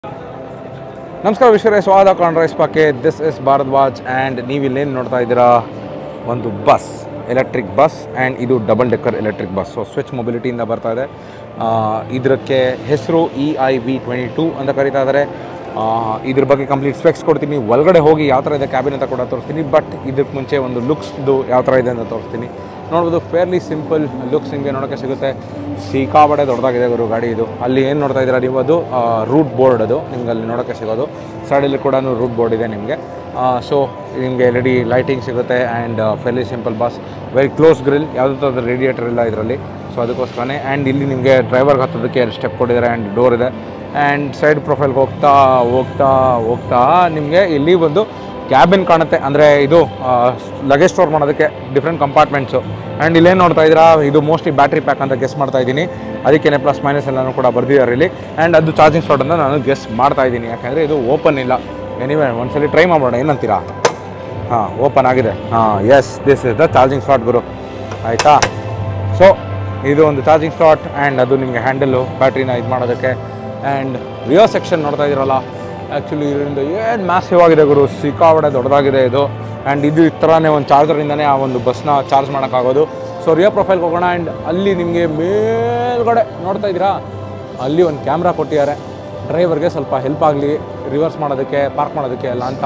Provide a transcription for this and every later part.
ನಮಸ್ಕಾರ ವಿಶ್ವರೇ ಸ್ವಾಗತ ಕಾಂಡ್ರೈಸ್ ಪಾಕೆ ದಿಸ್ ಇಸ್ ಭಾರದ್ವಾಜ್ ಆ್ಯಂಡ್ ನೀವು ಇಲ್ಲೇನು ನೋಡ್ತಾ ಇದ್ದೀರಾ ಒಂದು ಬಸ್ ಎಲೆಕ್ಟ್ರಿಕ್ ಬಸ್ ಆ್ಯಂಡ್ ಇದು double decker electric bus so switch ಮೊಬಿಲಿಟಿಯಿಂದ ಬರ್ತಾ ಇದೆ ಆ, ಇದಕ್ಕೆ ಹೆಸರು E I V twenty two ಅಂತ ಕರೀತಾ ಇದ್ದಾರೆ ಆ, ಇದ್ರ ಬಗ್ಗೆ ಕಂಪ್ಲೀಟ್ ಸ್ಪೆಕ್ಸ್ ಕೊಡ್ತೀನಿ ಒಳಗಡೆ ಹೋಗಿ ಯಾವ ಥರ ಇದೆ ಕ್ಯಾಬಿನ್ ಅಂತ ಕೂಡ ತೋರಿಸ್ತೀನಿ ಬಟ್ ಇದಕ್ಕೆ ಮುಂಚೆ ಒಂದು ಲುಕ್ಸ್ದು ಯಾವ ಥರ ಇದೆ ಅಂತ ತೋರಿಸ್ತೀನಿ ನೋಡ್ಬೋದು ಫೇರ್ಲಿ ಸಿಂಪಲ್ ಲುಕ್ಸ್ ನಿಮಗೆ ನೋಡೋಕ್ಕೆ ಸಿಗುತ್ತೆ ಸಿಕ್ಕಾಬಡೆ ದೊಡ್ಡದಾಗಿದೆ ಗುರು ಗಾಡಿ ಇದು ಅಲ್ಲಿ ಏನು ನೋಡ್ತಾ ಇದ್ದೀರಾ ನೀವು ಅದು ರೂಟ್ ಬೋರ್ಡ್ ಅದು ನಿಮ್ಗೆ ಅಲ್ಲಿ ನೋಡೋಕ್ಕೆ ಸಿಗೋದು ಸೈಡಲ್ಲಿ ಕೂಡ ರೂಟ್ ಬೋರ್ಡ್ ಇದೆ ನಿಮಗೆ ಸೊ ನಿಮಗೆ ಎಲ್ ಡಿ ಲೈಟಿಂಗ್ ಸಿಗುತ್ತೆ and fairly simple bus very close grill ಯಾವುದೇ ಥರದ ರೇಡಿಯೇಟರ್ ಇಲ್ಲ ಇದರಲ್ಲಿ ಸೊ ಅದಕ್ಕೋಸ್ಕರನೇ ಆ್ಯಂಡ್ ಇಲ್ಲಿ ನಿಮಗೆ ಡ್ರೈವರ್ಗೆ ಹತ್ತೋದಕ್ಕೆ ಎರಡು ಸ್ಟೆಪ್ ಕೊಟ್ಟಿದ್ದಾರೆ ಆ್ಯಂಡ್ ಡೋರ್ ಇದೆ ಆ್ಯಂಡ್ ಸೈಡ್ ಪ್ರೊಫೈಲ್ಗೆ ಹೋಗ್ತಾ ಹೋಗ್ತಾ ಹೋಗ್ತಾ ನಿಮಗೆ ಇಲ್ಲಿ ಒಂದು ಕ್ಯಾಬಿನ್ ಕಾಣುತ್ತೆ ಅಂದರೆ ಇದು ಲಗೇಜ್ ಸ್ಟೋರ್ ಮಾಡೋದಕ್ಕೆ ಡಿಫ್ರೆಂಟ್ ಕಂಪಾರ್ಟ್ಮೆಂಟ್ಸು ಆ್ಯಂಡ್ ಇಲ್ಲೇನು ನೋಡ್ತಾ ಇದ್ದೀರಾ ಇದು ಮೋಸ್ಟ್ಲಿ ಬ್ಯಾಟ್ರಿ ಪ್ಯಾಕ್ ಅಂತ ಗೆಸ್ ಮಾಡ್ತಾ ಇದ್ದೀನಿ ಅದಕ್ಕೇನೆ ಪ್ಲಸ್ ಮೈನಸ್ ಎಲ್ಲನೂ ಕೂಡ ಬರ್ದಿದ್ದಾರೆ ಇಲ್ಲಿ ಆ್ಯಂಡ್ ಅದು ಚಾರ್ಜಿಂಗ್ ಸ್ಲಾಟ್ ಅಂತ ನಾನು ಗೆಸ್ ಮಾಡ್ತಾ ಇದ್ದೀನಿ ಯಾಕಂದರೆ ಇದು ಓಪನ್ ಇಲ್ಲ ಎನಿವೆ ಒಂದ್ಸಲಿ ಟ್ರೈ ಮಾಡೋಣ ಏನಂತೀರಾ ಹಾಂ ಓಪನ್ ಆಗಿದೆ ಹಾಂ yes this is the charging slot ಗುರು ಆಯಿತಾ ಸೊ ಇದು ಒಂದು ಚಾರ್ಜಿಂಗ್ ಸ್ಲಾಟ್ ಆ್ಯಂಡ್ ಅದು ನಿಮಗೆ ಹ್ಯಾಂಡಲ್ಲು ಬ್ಯಾಟ್ರಿನ ಇದು ಮಾಡೋದಕ್ಕೆ ಆ್ಯಂಡ್ ರಿಯೋ ಸೆಕ್ಷನ್ ನೋಡ್ತಾ ಇದ್ದೀರಲ್ಲ ಆ್ಯಕ್ಚುಲಿ ಇದರಿಂದ ಏನು ಮ್ಯಾಸಿವ್ ಆಗಿದೆ ಗುರು ಸಿಕ್ಕಾಬಡೆ ದೊಡ್ಡದಾಗಿದೆ ಇದು ಆ್ಯಂಡ್ ಇದು ಈ ಥರನೇ ಒಂದು ಚಾರ್ಜರಿಂದನೇ ಆ ಒಂದು ಬಸ್ನ ಚಾರ್ಜ್ ಮಾಡೋಕ್ಕಾಗೋದು ಸೊ ರಿಯೋ ಪ್ರೊಫೈಲ್ಗೆ ಹೋಗೋಣ ಆ್ಯಂಡ್ ಅಲ್ಲಿ ನಿಮಗೆ ಮೇಲ್ಗಡೆ ನೋಡ್ತಾ ಇದ್ದೀರಾ ಅಲ್ಲಿ ಒಂದು ಕ್ಯಾಮ್ರಾ ಕೊಟ್ಟಿದ್ದಾರೆ ಡ್ರೈವರ್ಗೆ ಸ್ವಲ್ಪ ಹೆಲ್ಪ್ ಆಗಲಿ ರಿವರ್ಸ್ ಮಾಡೋದಕ್ಕೆ ಪಾರ್ಕ್ ಮಾಡೋದಕ್ಕೆ ಎಲ್ಲ ಅಂತ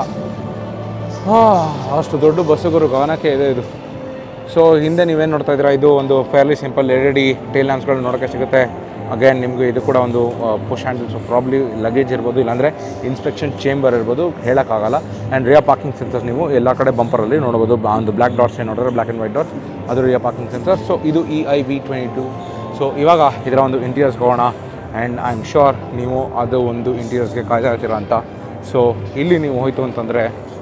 ಹಾ, ಅಷ್ಟು ದೊಡ್ಡ ಬಸ್ಸುಗಳು ಗಗನಕ್ಕೆ ಇದೆ ಇದು ಸೊ ಹಿಂದೆ ನೀವೇನು ನೋಡ್ತಾ ಇದ್ದೀರಾ ಇದು ಒಂದು fairly simple L D tail ಲ್ಯಾಂಪ್ಸ್ಗಳು ನೋಡೋಕ್ಕೆ ಸಿಗುತ್ತೆ ಅಗೇನ್ ನಿಮಗೆ ಇದು ಕೂಡ ಒಂದು push handle so probably luggage ಇರ್ಬೋದು ಇಲ್ಲಾಂದರೆ ಇನ್ಸ್ಪೆಕ್ಷನ್ ಚೇಂಬರ್ ಇರ್ಬೋದು ಹೇಳೋಕ್ಕಾಗಲ್ಲ ಆ್ಯಂಡ್ ರಿಯಾ ಪಾರ್ಕಿಂಗ್ ಸೆನ್ಸರ್ಸ್ ನೀವು ಎಲ್ಲ ಕಡೆ ಬಂಪರಲ್ಲಿ ನೋಡ್ಬೋದು ಬಾ- ಒಂದು ಬ್ಲ್ಯಾಕ್ ಡಾಟ್ಸ್ ಏನು ನೋಡಿದ್ರೆ ಬ್ಲ್ಯಾಕ್ ಆ್ಯಂಡ್ ವೈಟ್ ಡಾಟ್ಸ್ ಅದು ರಿಯಾ ಪಾರ್ಕಿಂಗ್ ಸೆನ್ಸರ್ ಸೊ ಇದು E I V twenty two so ಇವಾಗ ಇದರ ಒಂದು ಇಂಟೀರಿಯರ್ಸ್ಗೆ ಹೋಗೋಣ ಆ್ಯಂಡ್ ಐ ಆಮ್ ಶ್ಯೂರ್ ನೀವು ಅದು ಒಂದು ಇಂಟೀರಿಯರ್ಸ್ಗೆ ಕಾಯ್ತಾ ಇರ್ತೀರ ಅಂತ ಸೊ ಇಲ್ಲಿ ನೀವು ಹೋಯ್ತು ಅಂತಂದರೆ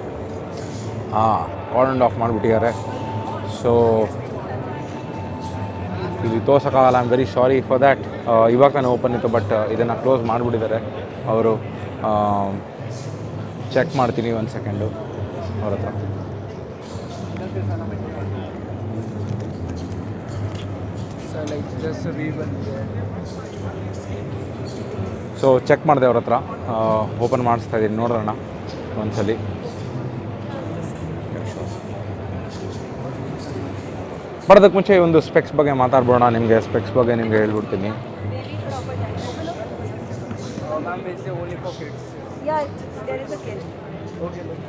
ಹಾಂ ಆನ್ ಆ್ಯಂಡ್ ಆಫ್ ಮಾಡಿಬಿಟ್ಟಿದ್ದಾರೆ ಸೊ ಇಲ್ಲಿ ತೋರ್ಸೋಕ್ಕಾಗಲ್ಲ I am very sorry for that ಇವಾಗ ತಾನೇ ಓಪನ್ ಇತ್ತು ಬಟ್ ಇದನ್ನು ಕ್ಲೋಸ್ ಮಾಡಿಬಿಟ್ಟಿದ್ದಾರೆ ಅವರು ಚೆಕ್ ಮಾಡ್ತೀನಿ ಒಂದು ಸೆಕೆಂಡು ಅವ್ರ ಹತ್ರ So like just a ribbon there. So check ಮಾಡಿದೆ ಅವ್ರ ಹತ್ರ ಓಪನ್ ಮಾಡಿಸ್ತಾ ಇದ್ದೀನಿ ನೋಡೋಣ ಒಂದ್ಸಲಿ ಬರೋದಕ್ಕೆ ಮುಂಚೆ ಒಂದು ಸ್ಪೆಕ್ಸ್ ಬಗ್ಗೆ ಮಾತಾಡ್ಬೋಣ ನಿಮಗೆ ಸ್ಪೆಕ್ಸ್ ಬಗ್ಗೆ ನಿಮಗೆ ಹೇಳ್ಬಿಡ್ತೀನಿ Oh, ma'am, it's only for kids. Yeah, it's, there is a kid. Okay, look.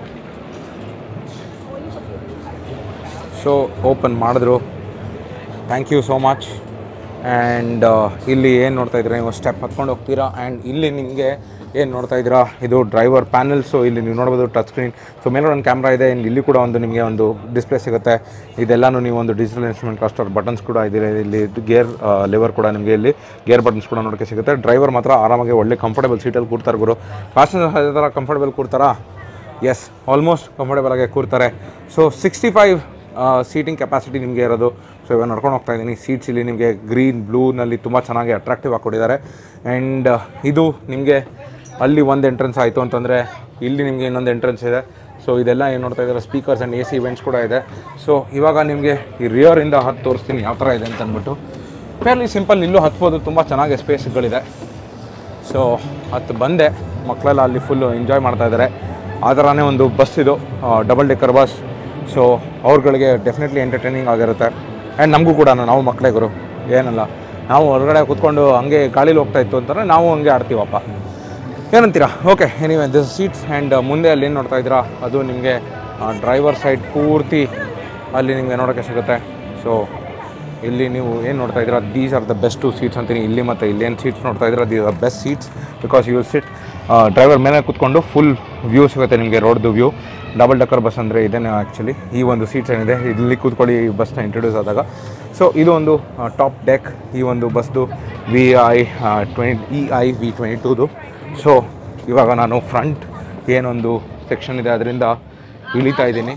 Only for kids. So open ಮಾಡಿದ್ರು thank you so much and ಇಲ್ಲಿ ಏನು ನೋಡ್ತಾ ಇದ್ದೀರಾ ನೀವು ಸ್ಟೆಪ್ ಹತ್ಕೊಂಡು ಹೋಗ್ತೀರಾ ಆ್ಯಂಡ್ ಇಲ್ಲಿ ನಿಮಗೆ ಏನು ನೋಡ್ತಾ ಇದ್ದೀರಾ ಇದು ಡ್ರೈವರ್ ಪ್ಯಾನಲ್ಸು ಇಲ್ಲಿ ನೀವು ನೋಡ್ಬೋದು ಟಚ್ ಸ್ಕ್ರೀನ್ ಸೊ ಮೇಲ್ಗಡೆ ಒಂದು ಕ್ಯಾಮ್ರಾ ಇದೆ and ಇಲ್ಲಿ ಕೂಡ ಒಂದು ನಿಮಗೆ ಒಂದು ಡಿಸ್ಪ್ಲೇ ಸಿಗುತ್ತೆ ಇದೆಲ್ಲನೂ ನೀವು ಒಂದು ಡಿಜಿಟಲ್ ಇನ್ಸ್ಟ್ರೂಮೆಂಟ್ ಕ್ಲಸ್ಟರ್ ಬಟನ್ಸ್ ಕೂಡ ಇದೆ ಇಲ್ಲಿ ಗೇರ್ ಲಿವರ್ ಕೂಡ ನಿಮಗೆ ಇಲ್ಲಿ ಗೇರ್ ಬಟನ್ಸ್ ಕೂಡ ನೋಡೋಕ್ಕೆ ಸಿಗುತ್ತೆ ಡ್ರೈವರ್ ಮಾತ್ರ ಆರಾಮಾಗಿ ಒಳ್ಳೆ ಕಂಫರ್ಟಬಲ್ ಸೀಟಲ್ಲಿ ಕೂರ್ತಾರೆ ಗುರು ಪ್ಯಾಸೆಂಜರ್ ಅದೇ ಥರ ಕಂಫರ್ಟಬಲ್ ಕೂರ್ತಾರಾ ಎಸ್ ಆಲ್ಮೋಸ್ಟ್ ಕಂಫರ್ಟೇಬಲ್ ಆಗಿ ಕೂರ್ತಾರೆ so sixty five seating capacity ನಿಮಗೆ ಇರೋದು ಸೊ ಇವಾಗ ನಡ್ಕೊಂಡು ಹೋಗ್ತಾ ಇದ್ದೀನಿ ಸೀಟ್ಸ್ ಇಲ್ಲಿ ನಿಮಗೆ ಗ್ರೀನ್ ಬ್ಲೂನಲ್ಲಿ ತುಂಬ ಚೆನ್ನಾಗಿ ಅಟ್ರಾಕ್ಟಿವ್ ಆಗಿ ಕೊಟ್ಟಿದ್ದಾರೆ ಆ್ಯಂಡ್ ಇದು ನಿಮಗೆ ಅಲ್ಲಿ ಒಂದು ಎಂಟ್ರೆನ್ಸ್ ಆಯಿತು ಅಂತಂದರೆ ಇಲ್ಲಿ ನಿಮಗೆ ಇನ್ನೊಂದು ಎಂಟ್ರೆನ್ಸ್ ಇದೆ ಸೊ ಇದೆಲ್ಲ ಏನು ನೋಡ್ತಾ ಇದ್ದಾರೆ speakers and A C vents ಕೂಡ ಇದೆ ಸೊ ಇವಾಗ ನಿಮಗೆ ಈ ರಿಯರಿಂದ ಹತ್ತು ತೋರಿಸ್ತೀನಿ ಯಾವ ಥರ ಇದೆ ಅಂತ ಅಂದ್ಬಿಟ್ಟು ಫೇರ್ಲಿ ಸಿಂಪಲ್ ಇಲ್ಲೂ ಹತ್ಬೋದು ತುಂಬ ಚೆನ್ನಾಗಿ ಸ್ಪೇಸ್ಗಳಿದೆ ಸೊ ಹತ್ತು ಬಂದೆ ಮಕ್ಕಳೆಲ್ಲ ಅಲ್ಲಿ ಫುಲ್ಲು ಎಂಜಾಯ್ ಮಾಡ್ತಾ ಇದ್ದಾರೆ ಆ ಥರನೇ ಒಂದು ಬಸ್ ಇದು ಡಬಲ್ ಡೆಕ್ಕರ್ ಬಸ್ ಸೊ ಅವ್ರುಗಳಿಗೆ ಡೆಫಿನೆಟ್ಲಿ ಎಂಟರ್ಟೈನಿಂಗ್ ಆಗಿರುತ್ತೆ ಆ್ಯಂಡ್ ನಮಗೂ ಕೂಡ ನಾವು ಮಕ್ಕಳೇ ಗುರು ಏನಲ್ಲ ನಾವು ಹೊರಗಡೆ ಕೂತ್ಕೊಂಡು ಹಂಗೆ ಗಾಳೀಲಿ ಹೋಗ್ತಾ ಇತ್ತು ಅಂತಂದರೆ ನಾವು ಹಂಗೆ ಆಡ್ತೀವಪ್ಪ ಏನಂತೀರಾ okay anyway this seats and ಮುಂದೆ ಅಲ್ಲಿ ಏನು ನೋಡ್ತಾ ಇದ್ದೀರಾ ಅದು ನಿಮಗೆ ಡ್ರೈವರ್ ಸೈಡ್ ಪೂರ್ತಿ ಅಲ್ಲಿ ನಿಮಗೆ ನೋಡೋಕ್ಕೆ ಸಿಗುತ್ತೆ ಸೊ ಇಲ್ಲಿ ನೀವು ಏನು ನೋಡ್ತಾ ಇದ್ದೀರಾ these are the best two seats ಅಂತೀನಿ ಇಲ್ಲಿ ಮತ್ತು ಇಲ್ಲಿ ಏನು ಸೀಟ್ಸ್ ನೋಡ್ತಾ ಇದ್ದೀರಾ these are best seats because you sit driver ಮೇಲೆ ಕೂತ್ಕೊಂಡು ಫುಲ್ ವ್ಯೂ ಸಿಗುತ್ತೆ ನಿಮಗೆ ರೋಡ್ದು ವ್ಯೂ ಡಬಲ್ ಡಕ್ಕರ್ ಬಸ್ ಅಂದರೆ ಇದೇನೆ ಆ್ಯಕ್ಚುಲಿ ಈ ಒಂದು ಸೀಟ್ಸ್ ಏನಿದೆ ಇಲ್ಲಿ ಕೂತ್ಕೊಳ್ಳಿ ಈ ಬಸ್ನ ಇಂಟ್ರೊಡ್ಯೂಸ್ ಆದಾಗ ಸೊ ಇದು ಒಂದು ಟಾಪ್ ಡೆಕ್ ಈ ಒಂದು ಬಸ್ದು V I twenty E I V twenty ಟೂದು ಸೊ ಇವಾಗ ನಾನು ಫ್ರಂಟ್ ಏನೊಂದು ಸೆಕ್ಷನ್ ಇದೆ ಅದರಿಂದ ಇಳಿತಾ ಇದ್ದೀನಿ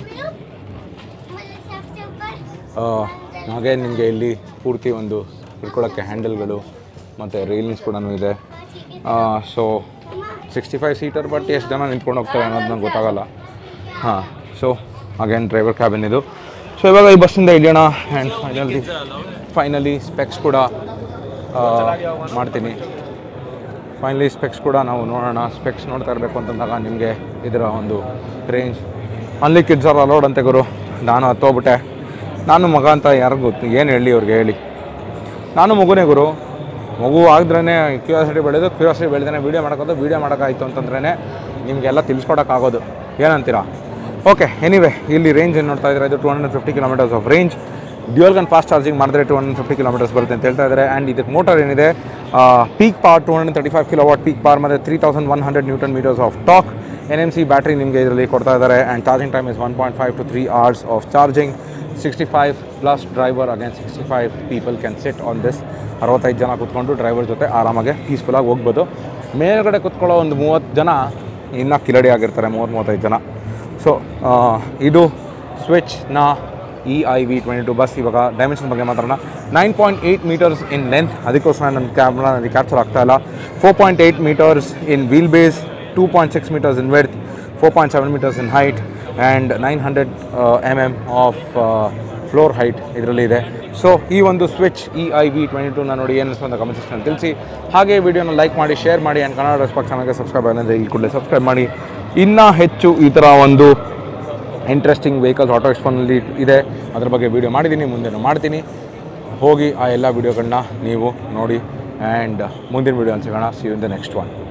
ಹಾಗೆ ನಿಮಗೆ ಇಲ್ಲಿ ಪೂರ್ತಿ ಒಂದು ಹಿಡ್ಕೊಳ್ಳೋಕ್ಕೆ ಹ್ಯಾಂಡಲ್ಗಳು ಮತ್ತು ರೈಲಿಂಗ್ಸ್ ಕೂಡ ಇದೆ so sixty five seater but ಎಷ್ಟು ಜನ ನಿಂತ್ಕೊಂಡು ಹೋಗ್ತಾರೆ ಅನ್ನೋದು ನಂಗೆ ಗೊತ್ತಾಗಲ್ಲ ಹಾಂ ಸೊ ಅಗೇನ್ ಡ್ರೈವರ್ ಕ್ಯಾಬಿನ್ ಇದು ಸೊ ಇವಾಗ ಈ ಬಸ್ಸಿಂದ ಇಳಿಯೋಣ ಆ್ಯಂಡ್ ಫೈನಲಿ ಫೈನಲಿ ಸ್ಪೆಕ್ಸ್ ಕೂಡ ಆ, ಮಾಡ್ತೀನಿ ಫೈನಲಿ ಸ್ಪೆಕ್ಸ್ ಕೂಡ ನಾವು ನೋಡೋಣ ಸ್ಪೆಕ್ಸ್ ನೋಡ್ತಾ ಇರಬೇಕು ಅಂತಂದಾಗ ನಿಮಗೆ ಇದರ ಒಂದು ರೇಂಜ್ ಅಲ್ಲಿ ಕಿಡ್ಸ್ ಆರ್ ಅಲೋಡ್ ಅಂತೆ ಗುರು ನಾನು ಹತ್ತೋಗ್ಬಿಟ್ಟೆ ನಾನು ಮಗ ಅಂತ ಯಾರಿಗೂ ಗೊತ್ತು ಏನು ಹೇಳಿ ಅವ್ರಿಗೆ ಹೇಳಿ ನಾನು ಮಗುನೇ ಗುರು ಮಗು ಆಗಿದ್ರೇ ಕ್ಯೂರಿಯಾಸಿಟಿ ಬೆಳೆದು ಕ್ಯೂರಿಯಾಸಿಟಿ ಬೆಳೆದೇ ವೀಡಿಯೋ ಮಾಡೋಕ್ಕೋದು ವೀಡಿಯೋ ಮಾಡೋಕ್ಕಾಯ್ತು ಅಂತಂದ್ರೇ ನಿಮಗೆಲ್ಲ ತಿಳಿಸ್ಕೊಡೋಕ್ಕಾಗೋದು ಏನಂತೀರಾ ಓಕೆ ಎನಿವೆ ಇಲ್ಲಿ ರೇಂಜ್ ಏನು ನೋಡ್ತಾ ಇದ್ದಾರೆ ಇದು two hundred fifty kilometres of range dual gun fast charging ಮಾಡಿದ್ರೆ ಟು ಹಂಡ್ರೆಡ್ ಫಿಫ್ಟಿ ಕಿಲೋಮೀಟರ್ಸ್ ಬರುತ್ತೆ ಅಂತ ಹೇಳ್ತಾ ಇದ್ದಾರೆ ಆ್ಯಂಡ್ ಇದಕ್ಕೆ ಮೋಟರ್ ಏನಿದೆ peak power two hundred thirty five kilo watt peak power ಮತ್ತು three thousand one hundred newton metres of torque N M C battery ನಿಮಗೆ ಇದರಲ್ಲಿ ಕೊಡ್ತಾ ಇದ್ದಾರೆ and charging time is one point five to three hours of charging sixty five plus driver again sixty five people can sit on this ಅರವತ್ತೈದು ಜನ ಕೂತ್ಕೊಂಡು driver ಜೊತೆ ಆರಾಮಾಗಿ ಪೀಸ್ಫುಲ್ಲಾಗಿ ಹೋಗ್ಬೋದು ಮೇಲ್ಗಡೆ ಕೂತ್ಕೊಳ್ಳೋ ಒಂದು ಮೂವತ್ತು ಜನ ಇನ್ನೂ ಕಿಲಡಿ ಆಗಿರ್ತಾರೆ ಮೂವತ್ತು ಮೂವತ್ತೈದು ಜನ ಸೊ ಇದು ಸ್ವಿಚ್ನ E I V twenty two bus ಇವಾಗ ಡೈಮೆನ್ಷನ್ ಬಗ್ಗೆ ಮಾತಾಡೋಣ nine point eight metres in length ಅದಕ್ಕೋಸ್ಕರ ನನ್ನ ಕ್ಯಾಮ್ರಾ ನನಗೆ ಕ್ಯಾಪ್ಚರ್ ಆಗ್ತಾ ಇಲ್ಲ four point eight metres in wheel base two point six metres in width four point seven metres in height and nine hundred M M of floor height ಇದರಲ್ಲಿ ಇದೆ so ಈ ಒಂದು switch E I V twenty ಟೂನ ನೋಡಿ ಏನು ಅನಿಸ್ತು ಅಂತ comment section ತಿಳಿಸಿ ಹಾಗೆ ವಿಡಿಯೋನ ಲೈಕ್ ಮಾಡಿ ಶೇರ್ ಮಾಡಿ ಆ್ಯಂಡ್ ಕನ್ನಡ ರೆಸ್ಪಾಕ್ ಚಾನಲ್ಗೆ ಸಬ್ಸ್ಕ್ರೈಬ್ ಆಗಿದ್ರೆ ಈ ಕೂಡಲೇ ಸಬ್ಸ್ಕ್ರೈಬ್ ಮಾಡಿ ಇನ್ನೂ ಹೆಚ್ಚು ಈ ಥರ ಒಂದು ಇಂಟ್ರೆಸ್ಟಿಂಗ್ ವೆಹಿಕಲ್ಸ್ ಆಟೋ ಎಕ್ಸ್ಪೋನಲ್ಲಿ ಇದೆ ಅದ್ರ ಬಗ್ಗೆ ವೀಡಿಯೋ ಮಾಡಿದ್ದೀನಿ ಮುಂದೆನೂ ಮಾಡ್ತೀನಿ ಹೋಗಿ ಆ ಎಲ್ಲ ವೀಡಿಯೋಗಳನ್ನ ನೀವು ನೋಡಿ ಆ್ಯಂಡ್ ಮುಂದಿನ ವೀಡಿಯೋ ಸಿಗೋಣ see in the next one